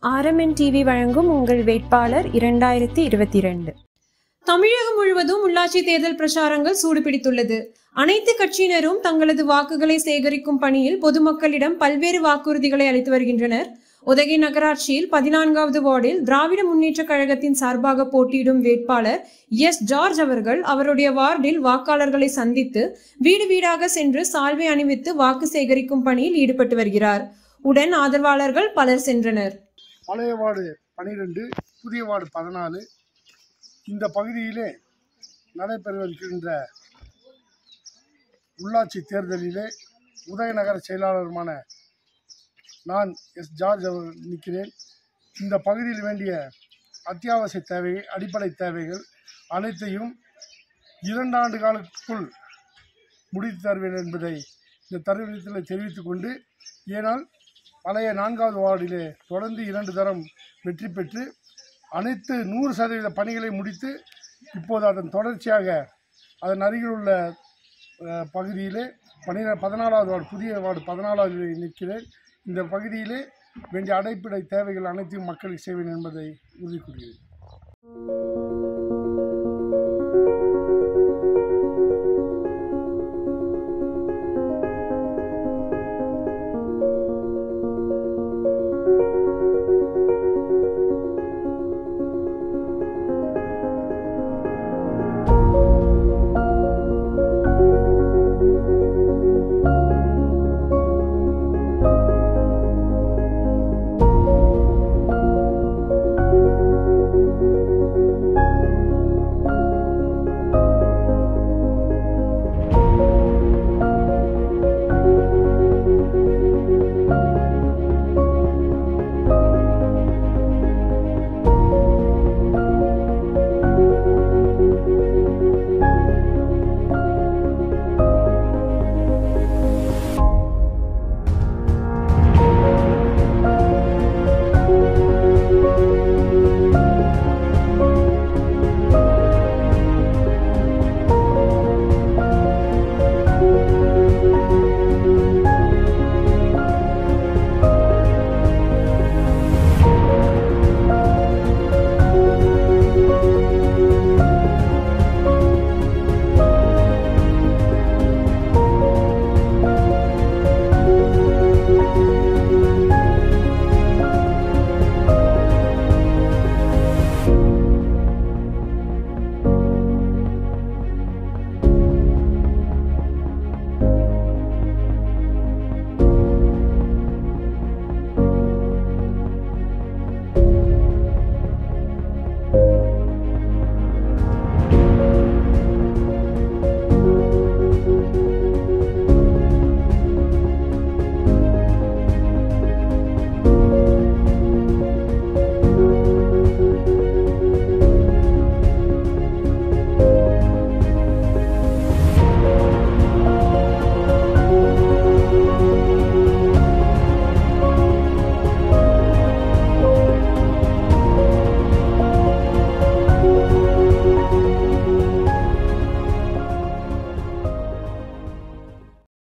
RMN TV வழங்கும் உங்கள் வேட்பாளர் இரண்டாயிரத்தி இருபத்தி இரண்டு தமிழகம் முழுவதும் உள்ளாட்சி தேர்தல் பிரச்சாரங்கள் சூடுபிடித்துள்ளது அனைத்து கட்சியினரும் தங்களது வாக்குகளை சேகரிக்கும் பணியில் பொதுமக்களிடம் பல்வேறு வாக்குறுதிகளை அளித்து வருகின்றனர் உதகை நகராட்சியில் பதினான்காவது வார்டில் திராவிட முன்னேற்ற கழகத்தின் சார்பாக போட்டியிடும் வேட்பாளர் எஸ் ஜார்ஜ் அவர்கள் அவருடைய வார்டில் வாக்காளர்களை சந்தித்து வீடு வீடாக சென்று சால்வை அணிவித்து வாக்கு சேகரிக்கும் பணியில் ஈடுபட்டு வருகிறார் உடன் ஆதரவாளர்கள் பலர் சென்றனர் பழைய வார்டு பன்னிரெண்டு புதிய வார்டு பதினாலு இந்த பகுதியிலே நடைபெறவிருக்கின்ற உள்ளாட்சி தேர்தலிலே உதயநகர செயலாளருமான நான் எஸ் ஜார்ஜ் அவர் நிற்கிறேன் இந்த பகுதியில் வேண்டிய அத்தியாவசிய தேவை அடிப்படை தேவைகள் அனைத்தையும் இரண்டு ஆண்டு காலத்துக்குள் முடித்து தருவேன் என்பதை இந்த தருணத்தில் தெரிவித்துக் கொண்டு ஏனால் பழைய நான்காவது வார்டிலே தொடர்ந்து இரண்டு தரம் வெற்றி பெற்று அனைத்து நூறு சதவீத பணிகளை முடித்து இப்போது அதன் தொடர்ச்சியாக அதன் அருகில் உள்ள அஹ், பகுதியிலே பனிர பதினாலாவது வார்டு புதிய வார்டு பதினாலாவது நிற்கிறேன் இந்த பகுதியிலே வேண்டிய அடைப்படை தேவைகள் அனைத்தையும் மக்களுக்கு செய்வேன் என்பதை உறுதி கூறுகிறேன்